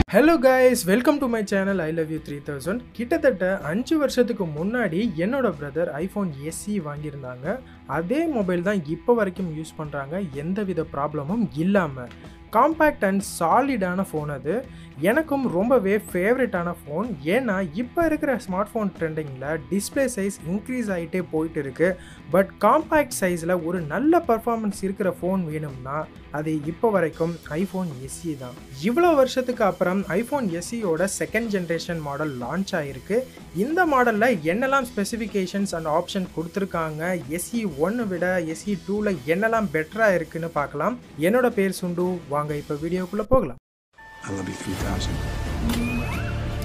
Hello guys welcome to my channel I love you three thousand கிட்டத்தட்ட அஞ்சு வருஷத்துக்கு முன்னாடி என்னோட பிரதர் ஐஃபோன் எஸ்சி வாங்கியிருந்தாங்க அதே மொபைல் தான் இப்போ வரைக்கும் யூஸ் பண்ணுறாங்க எந்தவித ப்ராப்ளமும் இல்லாமல் காம்பேக்ட் அண்ட் சாலிடான ஃபோன் அது எனக்கும் ரொம்பவே ஃபேவரட்டான ஃபோன் ஏன்னா இப்போ இருக்கிற ஸ்மார்ட் ஃபோன் ட்ரெண்டிங்கில் டிஸ்பிளே சைஸ் இன்க்ரீஸ் ஆகிட்டே போயிட்டு இருக்கு பட் காம்பேக்ட் சைஸில் ஒரு நல்ல பர்ஃபார்மன்ஸ் இருக்கிற ஃபோன் வேணும்னா அது இப்போ வரைக்கும் ஐஃபோன் எஸ்சி தான் இவ்வளோ வருஷத்துக்கு அப்புறம் ஐஃபோன் எஸ்சியோட செகண்ட் ஜென்ரேஷன் மாடல் லான்ச் ஆகிருக்கு இந்த மாடலில் என்னெல்லாம் ஸ்பெசிஃபிகேஷன்ஸ் அண்ட் ஆப்ஷன் கொடுத்துருக்காங்க எஸ்சி ஒன்று விட எஸ்சி டூவில் என்னெல்லாம் பெட்டராக இருக்குன்னு பார்க்கலாம் என்னோட பேர் சுண்டு வாங்க இப்போ வீடியோக்குள்ளே போகலாம் I love you 3000.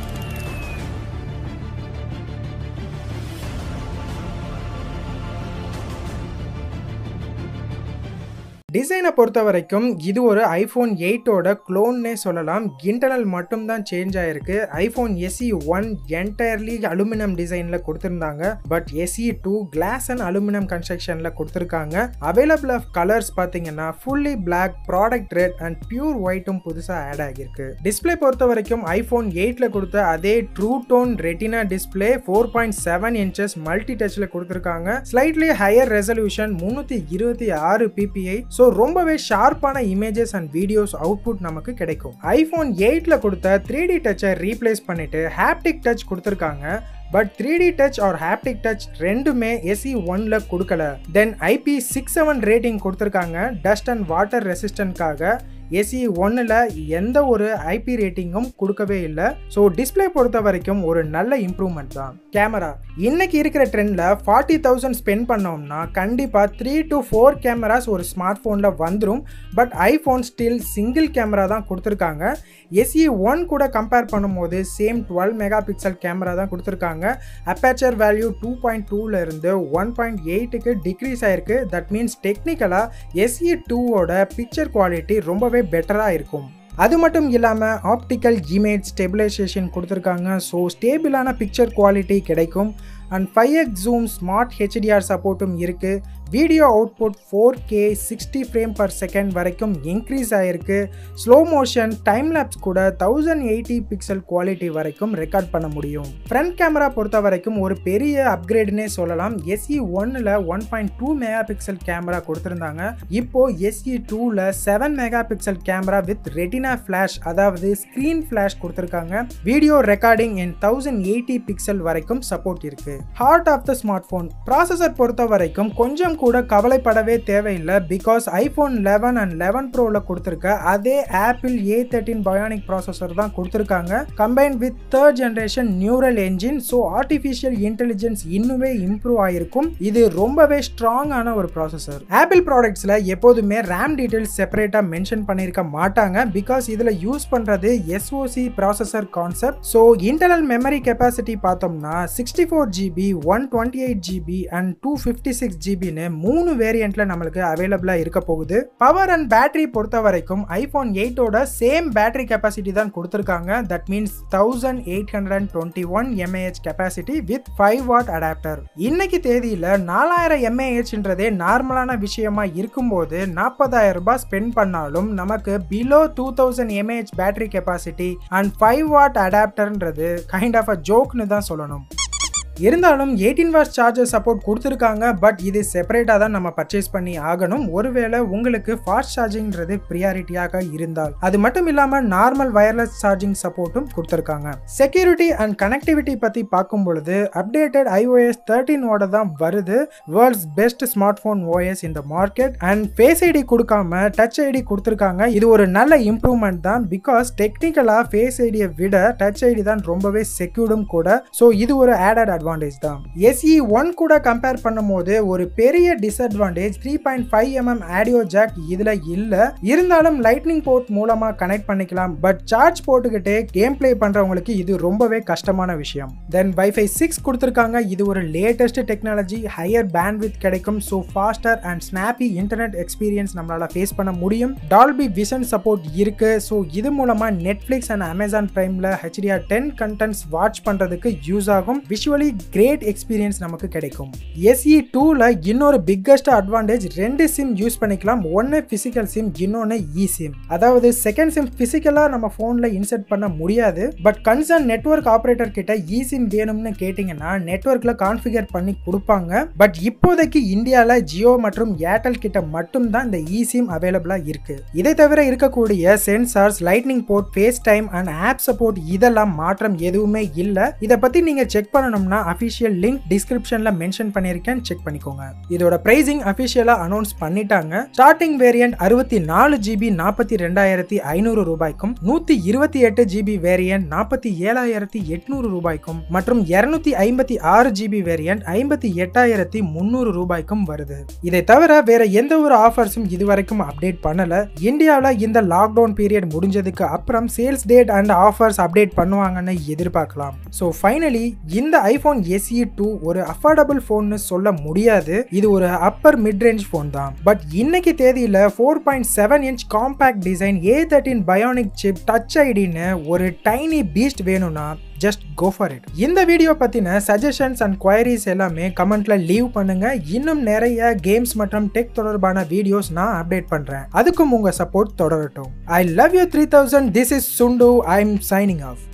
டிசைனை பொறுத்த வரைக்கும் இது ஒரு ஐஃபோன் எயிட்டோட க்ளோன்னே சொல்லலாம் இன்டர்னல் மட்டும்தான் சேஞ்ச் ஆயிருக்கு iPhone SE one entirely aluminium டிசைனில் கொடுத்துருந்தாங்க but SE two glass and aluminium கன்ஸ்ட்ரக்ஷனில் கொடுத்துருக்காங்க அவைலபிள் ஆஃப் கலர்ஸ் பார்த்தீங்கன்னா fully black product red and pure ஒயிட்டும் புதுசாக ஆட் ஆகியிருக்கு டிஸ்பிளே பொறுத்த வரைக்கும் ஐஃபோன் எயிட்டில் கொடுத்த அதே true tone retina display four point seven inches multi டச்சில் கொடுத்துருக்காங்க ஸ்லைட்லி ஹையர் ரெசல்யூஷன் முந்நூற்றி இருபத்தி ஆறு பிபிஐ ஸோ ரொம்பவே ஷார்ப்பான இமேஜஸ் அண்ட் வீடியோஸ் அவுட்புட் நமக்கு கிடைக்கும் ஐஃபோன் எயிட்டில் கொடுத்த த்ரீ டி டச்சை ரீப்ளேஸ் பண்ணிட்டு ஹாப்டிக் டச் கொடுத்துருக்காங்க but three D touch or haptic touch ரெண்டுமே எஸ்இ ஒன்ல கொடுக்கல then IP six seven rating கொடுத்துருக்காங்க டஸ்ட் அண்ட் வாட்டர் ரெசிஸ்டன்ட்காக எஸ்இ ஒன்னில் எந்த ஒரு ஐபி ரேட்டிங்கும் கொடுக்கவே இல்லை ஸோ டிஸ்பிளே பொறுத்த வரைக்கும் ஒரு நல்ல இம்ப்ரூவ்மெண்ட் தான் கேமரா இன்னைக்கு இருக்கிற ட்ரெண்டில் ஃபார்ட்டி தௌசண்ட் ஸ்பெண்ட் பண்ணோம்னா கண்டிப்பாக த்ரீ டு ஃபோர் கேமராஸ் ஒரு ஸ்மார்ட் ஃபோனில் வந்துடும் but iPhone still single camera தான் கொடுத்துருக்காங்க எஸ்இ ஒன் கூட கம்பேர் பண்ணும்போது same twelve mega pixel camera தான் கொடுத்துருக்காங்க அப்பேச்சர் வேல்யூ டூ பாயிண்ட் டூவில் இருந்து ஒன் பாயிண்ட் எயிட்டுக்கு டிக்ரீஸ் ஆயிருக்கு தட் மீன்ஸ் டெக்னிக்கலாக எஸ்இ டூவோட பிக்சர் குவாலிட்டி ரொம்பவே பெட்டராக இருக்கும் அது மட்டும் இல்லாமல் ஆப்டிக்கல் இமேஜ் ஸ்டெபிலைசேஷன் கொடுத்துருக்காங்க ஸோ ஸ்டேபிளான பிக்சர் குவாலிட்டி கிடைக்கும் and five X zoom smart HDR சப்போர்ட்டும் இருக்குது video output four K sixty frame per second வரைக்கும் இன்க்ரீஸ் ஆகிருக்கு ஸ்லோ மோஷன் டைம் லேப்ஸ் கூட தௌசண்ட் எயிட்டி பிக்சல் குவாலிட்டி வரைக்கும் ரெக்கார்ட் பண்ண முடியும் ஃப்ரண்ட் கேமரா பொறுத்த வரைக்கும் ஒரு பெரிய அப்கிரேடுனே சொல்லலாம் எஸ்இ ஒன்னில் one point two mega pixel camera கொடுத்துருந்தாங்க இப்போ எஸ்இ டூவில் seven mega pixel camera with retina flash அதாவது ஸ்க்ரீன் ஃப்ளாஷ் கொடுத்துருக்காங்க video recording in thousand eighty pixel வரைக்கும் சப்போர்ட் இருக்கு heart of the smart phone processor பொறுத்த வரைக்கும் கொஞ்சம் கூட கவலைப்படவே தேவையில்லை because iPhone eleven and eleven ப்ரோவில் கொடுத்துருக்க அதே Apple A thirteen bionic processor தான் கொடுத்துருக்காங்க combine with third generation neural engine so artificial intelligence இன்னுமே இம்ப்ரூவ் ஆயிருக்கும் இது ரொம்பவே ஸ்ட்ராங்கான ஒரு ப்ராசஸர் ஆப்பிள் ப்ராடக்ட்ஸில் எப்போதுமே ரேம் டீட்டெயில்ஸ் செப்பரேட்டாக மென்ஷன் பண்ணியிருக்க மாட்டாங்க பிகாஸ் இதில் யூஸ் பண்ணுறது SOC processor concept so internal memory capacity பார்த்தோம்னா sixty four GB one twenty eight GB and two fifty six ஜிபின்னு மூணு வேரியண்ட்ல நம்மளுக்கு அவைலபிளா இருக்க போகுது பவர் அண்ட் பேட்டரி பொறுத்த வரைக்கும் ஐபோன் எயிட்டோட சேம் பேட்டரி கெப்பாசிட்டி தான் கொடுத்துருக்காங்க that means thousand eight hundred and twenty one mAh capacity with five watt adapter இன்னைக்கு தேதியில நாலாயிரம் எம்ஏஹெச்ன்றதே நார்மலான விஷயமா இருக்கும்போது நாற்பதாயிரம் ரூபாய் ஸ்பெண்ட் பண்ணாலும் நமக்கு below two thousand mAh battery capacity and five watt அடாப்டர்ன்றது கைண்ட் ஆஃப் அ ஜோக்னு தான் சொல்லணும் இருந்தாலும் எயிட்டீன் வாட்ஸ் சார்ஜர் சப்போர்ட் கொடுத்துருக்காங்க பட் இது செப்பரேட்டாக தான் நம்ம பர்ச்சேஸ் பண்ணி ஆகணும் ஒருவேளை உங்களுக்கு ஃபாஸ்ட் சார்ஜிங்கிறது ப்ரியாரிட்டியாக இருந்தால் அது மட்டும் இல்லாமல் நார்மல் வயர்லெஸ் சார்ஜிங் சப்போர்ட்டும் கொடுத்துருக்காங்க செக்யூரிட்டி அண்ட் கனெக்டிவிட்டி பற்றி பார்க்கும் பொழுது அப்டேட்டட் ஐஓஎஸ் தேர்ட்டீனோட தான் வருது world's best smart phone OS இந்த மார்க்கெட் அண்ட் ஃபேஸ் ஐடி கொடுக்காம டச் ஐடி கொடுத்துருக்காங்க இது ஒரு நல்ல இம்ப்ரூவ்மெண்ட் தான் பிகாஸ் டெக்னிக்கலாக ஃபேஸ் ஐடியை விட டச் ஐடி தான் ரொம்பவே செக்யூர்டும் கூட ஸோ இது ஒரு ஆடட் அட்வான்டேஜ் தான் எஸ்இ ஒன் கூட கம்பேர் பண்ணும்போது ஒரு பெரிய disadvantage three point five mm audio jack இதுல இல்ல இருந்தாலும் லைட்னிங் போர்ட் மூலமா கனெக்ட் பண்ணிக்கலாம் பட் சார்ஜ் போட்டுக்கிட்டே கேம் பிளே பண்றவங்களுக்கு இது ரொம்பவே கஷ்டமான விஷயம் தென் வைஃபை சிக்ஸ் கொடுத்துருக்காங்க இது ஒரு லேட்டஸ்ட் டெக்னாலஜி ஹையர் பேண்ட்வித் கிடைக்கும் so faster and snappy internet experience நம்மளால ஃபேஸ் பண்ண முடியும் டால்பி விஷன் சப்போர்ட் இருக்கு ஸோ இது மூலமா நெட்ஃபிளிக்ஸ் அண்ட் அமேசான் பிரைம்ல ஹெச்டிஆர் டென் கண்டென்ட்ஸ் வாட்ச் பண்றதுக்கு யூஸ் ஆகும் விஷுவலி கிரேட் எக்ஸ்பீரியன்ஸ் நமக்கு கிடைக்கும் எஸ்இ டூவில் இன்னொரு பிக்கஸ்ட் அட்வான்டேஜ் ரெண்டு சிம் யூஸ் பண்ணிக்கலாம் ஒன்று ஃபிசிக்கல் சிம் இன்னொன்று இ சிம் அதாவது செகண்ட் சிம் ஃபிசிக்கலாக நம்ம ஃபோனில் இன்சர்ட் பண்ண முடியாது பட் கன்சர்ன் நெட்ஒர்க் ஆப்ரேட்டர் கிட்ட இ சிம் வேணும்னு கேட்டிங்கன்னா நெட்ஒர்க்கில் கான்ஃபிகர் பண்ணி கொடுப்பாங்க பட் இப்போதைக்கு இந்தியாவில் ஜியோ மற்றும் ஏர்டெல் கிட்ட மட்டும்தான் இந்த இ சிம் அவைலபிளாக இருக்கு இதை தவிர இருக்கக்கூடிய sensors lightning port face time and app support இதெல்லாம் மாற்றம் எதுவுமே இல்லை இதை பற்றி நீங்கள் செக் பண்ணணும்னா அஃபிஷியல் லிங்க் டிஸ்கிரிப்ஷனில் மென்ஷன் பண்ணியிருக்கேன் செக் பண்ணிக்கோங்க இதோட பிரைசிங் அஃபிஷியலாக அனௌன்ஸ் பண்ணிட்டாங்க ஸ்டார்டிங் வேரியன்ட் அறுபத்தி நாலு ஜிபி நாற்பத்தி ரெண்டாயிரத்தி ஐநூறு ரூபாய்க்கும் நூற்றி இருபத்தி எட்டு ஜிபி வேரியன்ட் நாற்பத்தி ஏழாயிரத்தி எட்நூறு ரூபாய்க்கும் மற்றும் இருநூத்தி ஐம்பத்தி ஆறு ஜிபி வேரியன்ட் ஐம்பத்தி எட்டாயிரத்தி முந்நூறு ரூபாய்க்கும் வருது இதை தவிர வேற எந்த ஒரு ஆஃபர்ஸும் இதுவரைக்கும் அப்டேட் பண்ணல இந்தியாவில் இந்த லாக்டவுன் பீரியட் முடிஞ்சதுக்கு அப்புறம் sales date and offers update பண்ணுவாங்கன்னு எதிர்பார்க்கலாம் ஸோ ஃபைனலி இந்த ஐஃபோன் எஸ்இ டூ ஒரு அஃபோர்டபுள் ஃபோன்னு சொல்ல முடியாது இது ஒரு அப்பர் மிட் ரேஞ்ச் ஃபோன் தான் பட் இன்னைக்கு தேதியில் four point seven inch compact design A thirteen bionic chip touch ஐடின்னு ஒரு டைனி பீஸ்ட் வேணும்னா ஜஸ்ட் கோ ஃபார் இட் இந்த வீடியோ பற்றின சஜஷன்ஸ் அண்ட் குவயரிஸ் எல்லாமே கமெண்ட்ல லீவ் பண்ணுங்க இன்னும் நிறைய கேம்ஸ் மற்றும் டெக் தொடர்பான வீடியோஸ் நான் அப்டேட் பண்ணுறேன் அதுக்கும் உங்கள் சப்போர்ட் தொடரட்டும் I love you three thousand this is சுண்டு ஐ எம் சைனிங் ஆஃப்